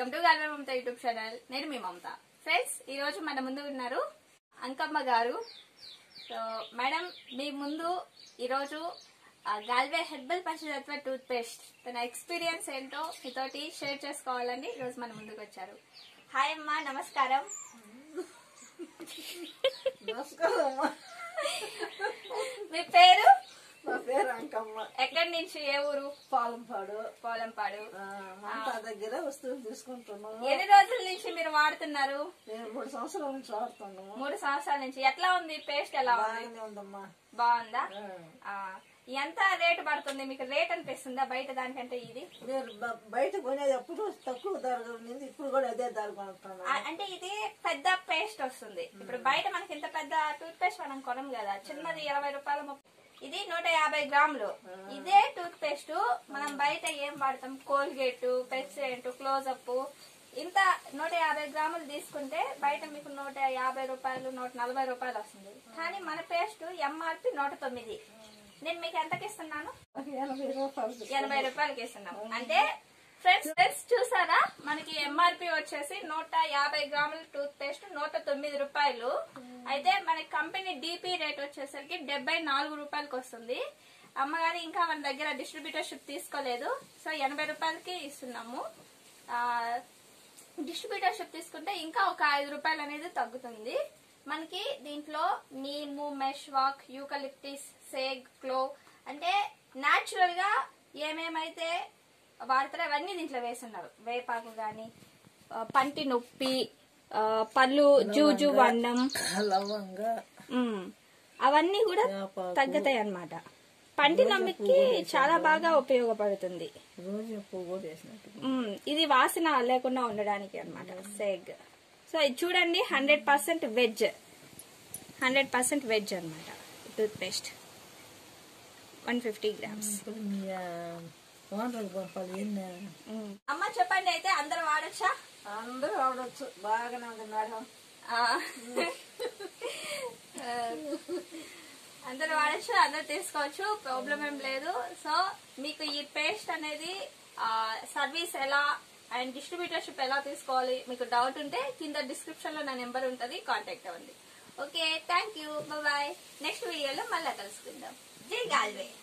Welcome to Galway Mamata YouTube channel నేను మీ మమత friends ఈ రోజు మన ముందు ఉన్నారు అంకమ్మ గారు సో మేడం మీ ముందు ఈరోజు ఆ, Galway herbal Panchatatva toothpaste తన ఎక్స్పీరియన్స్ ఏంటో మీతోటి షేర్ చేసుకోవాలని ఈరోజు మన ముందుకు వచ్చారు హాయ్ అమ్మా నమస్కారం నమస్కారం అమ్మా. మీ పేరు నా పేరు అంకమ్మ ఎక్కడి నుంచి ఏ ఊరు పాలంపాడు పోలంపాడు ఆ, మంతా దగ్గర వస్తువులు తీసుకుంటున్నాము ఎన్ని రోజుల నుంచి మీరు వాడుతున్నారు నేను మూడు సంవత్సరాల నుంచి వాడుతున్నాము మూడు సంవత్సరాల నుంచి ఎట్లా ఉంది పేస్ట్ ఎలా ఉంది బాగానే ఉందమ్మా బాగుందా ఆ. ఆ, ఎంత రేటు పడుతుంది మీకు రేట్ అనిపిస్తుందా బయట దానికంటే ఇది మీరు బ- బయట కొనేది అప్పుడు తక్కువ ధర ఉంది ఇప్పుడు కూడా అదే ధర కొనుక్కున్నాను ఆ, అంటే ఇది పెద్ద పేస్ట్ వస్తుంది ఇప్పుడు బయట మనకి ఇంత పెద్ద టూత్ పేస్ట్ మనం కొనం కదా చిన్నది ఇరవై రూపాయలు ముప్పై- ఇది నూట యాభై గ్రాములు ఇదే టూత్ పేస్ట్ మనం బయట ఏం వాడతాం కోల్గేట్ పెప్సెంట్ క్లోజప్ ఇంత నూట యాభై గ్రాములు తీసుకుంటే బయట మీకు నూట యాభై రూపాయలు నూట నలభై రూపాయలు వస్తుంది కానీ మన పేస్ట్ ఎంఆర్పి నూట తొమ్మిది నేను మీకు ఎంతకి ఇస్తున్నాను ఎనభై రూపాయలు ఎనభై రూపాయలకి ఇస్తున్నాం అంటే ఫ్రెండ్స్ ఫ్రెండ్స్ చూసారా మనకి ఎంఆర్పి వచ్చేసి నూట యాభై గ్రాముల టూత్ పేస్ట్ నూట తొమ్మిది రూపాయలు అయితే మన కంపెనీ డిపి రేట్ వచ్చేసరికి డెబ్బై నాలుగు రూపాయలకి వస్తుంది అమ్మగారు ఇంకా మన దగ్గర డిస్ట్రిబ్యూటర్షిప్ తీసుకోలేదు సో ఎనభై రూపాయలకి ఇస్తున్నాము ఆ, డిస్ట్రిబ్యూటర్షిప్ తీసుకుంటే ఇంకా ఒక ఐదు రూపాయలు అనేది తగ్గుతుంది మనకి దీంట్లో neem miswak eucalyptus sage clove అంటే నాచురల్ గా ఏమేమైతే వాడతారో అవన్నీ దీంట్లో వేస్తున్నారు వేపాకు గాని ఆ, పంటి నొప్పి ఆ, పళ్ళు జూజు వన్నం లవంగా ఉమ్, అవన్నీ కూడా వేపాకు. తగ్గుతాయి అన్నమాట పంటి నొప్పికి చాలా బాగా ఉపయోగపడుతుంది రోజు పువ్వు కూడా వేసినట్టు మ్మ్. ఇది వాసన లేకుండా ఉండడానికి అన్నమాట సెగ్ సో ఇది చూడండి hundred percent veg hundred percent veg అనమాట toothpaste one fifty grams ఇప్పుడు మీ ఓనర్కి పంపాలి ఎన్ని అమ్మ చెప్పండి అయితే అందరు వాడచ్చా అందరూ ఆడవచ్చు బాగానే ఉంది మేడం అందరు వాడచ్చు అందరు తీసుకోవచ్చు ప్రాబ్లం ఏం లేదు సో మీకు ఈ పేస్ట్ అనేది సర్వీస్ ఎలా అండ్ డిస్ట్రిబ్యూటర్షిప్ ఎలా తీసుకోవాలి మీకు డౌట్ ఉంటే కింద డిస్క్రిప్షన్ లో నా నెంబర్ ఉంటుంది కాంటాక్ట్ అవ్వండి okay thank you bye next వీడియోలో మళ్ళీ కలుసుకుందాం జై గాల్వే